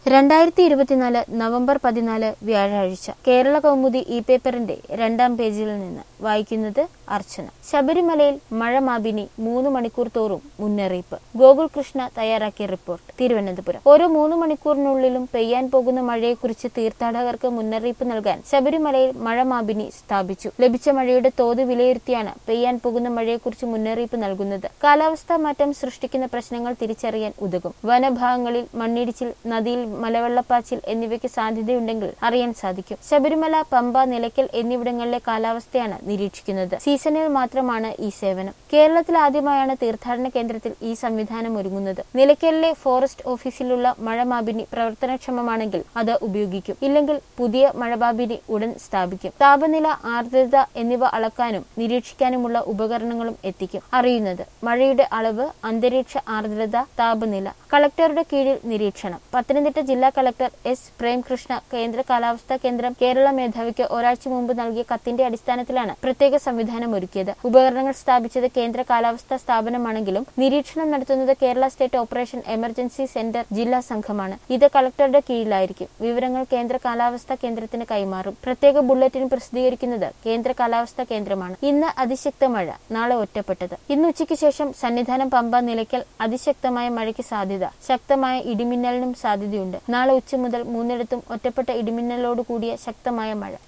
രണ്ടായിരത്തി ഇരുപത്തിനാല് നവംബർ പതിനാല് വ്യാഴാഴ്ച കേരള കൗമുദി ഇ പേപ്പറിന്റെ രണ്ടാം പേജിൽ നിന്ന് വായിക്കുന്നത് അർച്ചന ശബരിമലയിൽ മഴ മാപിനി മൂന്ന് മണിക്കൂർ തോറും മുന്നറിയിപ്പ് ഗോകുൽ കൃഷ്ണ തയ്യാറാക്കിയ റിപ്പോർട്ട് തിരുവനന്തപുരം ഓരോ മൂന്ന് മണിക്കൂറിനുള്ളിലും പെയ്യാൻ പോകുന്ന മഴയെക്കുറിച്ച് തീർത്ഥാടകർക്ക് മുന്നറിയിപ്പ് നൽകാൻ ശബരിമലയിൽ മഴ മാപിനി സ്ഥാപിച്ചു ലഭിച്ച മഴയുടെ തോത് വിലയിരുത്തിയാണ് പെയ്യാൻ പോകുന്ന മഴയെക്കുറിച്ച് മുന്നറിയിപ്പ് നൽകുന്നത് കാലാവസ്ഥാ മാറ്റം സൃഷ്ടിക്കുന്ന പ്രശ്നങ്ങൾ തിരിച്ചറിയാൻ ഉതകും വനഭാഗങ്ങളിൽ മണ്ണിടിച്ചിൽ നദിയിൽ മലവെള്ളപ്പാച്ചിൽ എന്നിവയ്ക്ക് സാധ്യതയുണ്ടെങ്കിൽ അറിയാൻ സാധിക്കും ശബരിമല പമ്പ നിലയ്ക്കൽ എന്നിവിടങ്ങളിലെ കാലാവസ്ഥയാണ് നിരീക്ഷിക്കുന്നത് സീസണിൽ മാത്രമാണ് ഈ സേവനം കേരളത്തിൽ ആദ്യമായാണ് തീർത്ഥാടന കേന്ദ്രത്തിൽ ഈ സംവിധാനം ഒരുങ്ങുന്നത് നിലയ്ക്കലിലെ ഫോറസ്റ്റ് ഓഫീസിലുള്ള മഴമാപിനി പ്രവർത്തനക്ഷമമാണെങ്കിൽ അത് ഉപയോഗിക്കും ഇല്ലെങ്കിൽ പുതിയ മഴമാപിനി ഉടൻ സ്ഥാപിക്കും താപനില ആർദ്രത എന്നിവ അളക്കാനും നിരീക്ഷിക്കാനുമുള്ള ഉപകരണങ്ങളും എത്തിക്കും അറിയുന്നത് മഴയുടെ അളവ് അന്തരീക്ഷ ആർദ്രത താപനില കളക്ടറുടെ കീഴിൽ നിരീക്ഷണം പത്തനംതിട്ട ജില്ലാ കളക്ടർ എസ് പ്രേംകൃഷ്ണ കേന്ദ്ര കാലാവസ്ഥാ കേന്ദ്രം കേരള മേധാവിക്ക് ഒരാഴ്ച മുമ്പ് നൽകിയ കത്തിന്റെ അടിസ്ഥാനത്തിലാണ് പ്രത്യേക സംവിധാനം ഒരുക്കിയത് ഉപകരണങ്ങൾ സ്ഥാപിച്ചത് കേന്ദ്ര കാലാവസ്ഥാ സ്ഥാപനമാണെങ്കിലും നിരീക്ഷണം നടത്തുന്നത് Kerala state operation emergency centre ജില്ലാ സംഘമാണ് ഇത് കളക്ടറുടെ കീഴിലായിരിക്കും വിവരങ്ങൾ കേന്ദ്ര കാലാവസ്ഥാ കേന്ദ്രത്തിന് കൈമാറും പ്രത്യേക ബുള്ളറ്റിൻ പ്രസിദ്ധീകരിക്കുന്നത് കേന്ദ്ര കാലാവസ്ഥാ കേന്ദ്രമാണ് ഇന്ന് അതിശക്ത മഴ നാളെ ഒറ്റപ്പെട്ടത് ഇന്ന് ഉച്ചയ്ക്ക് ശേഷം സന്നിധാനം പമ്പ നിലയ്ക്കൽ അതിശക്തമായ മഴയ്ക്ക് സാധ്യത ശക്തമായ ഇടിമിന്നലിനും സാധ്യതയുണ്ട് നാളെ ഉച്ച മുതൽ മൂന്നിടത്തും ഒറ്റപ്പെട്ട ഇടിമിന്നലോട് കൂടിയ ശക്തമായ മഴ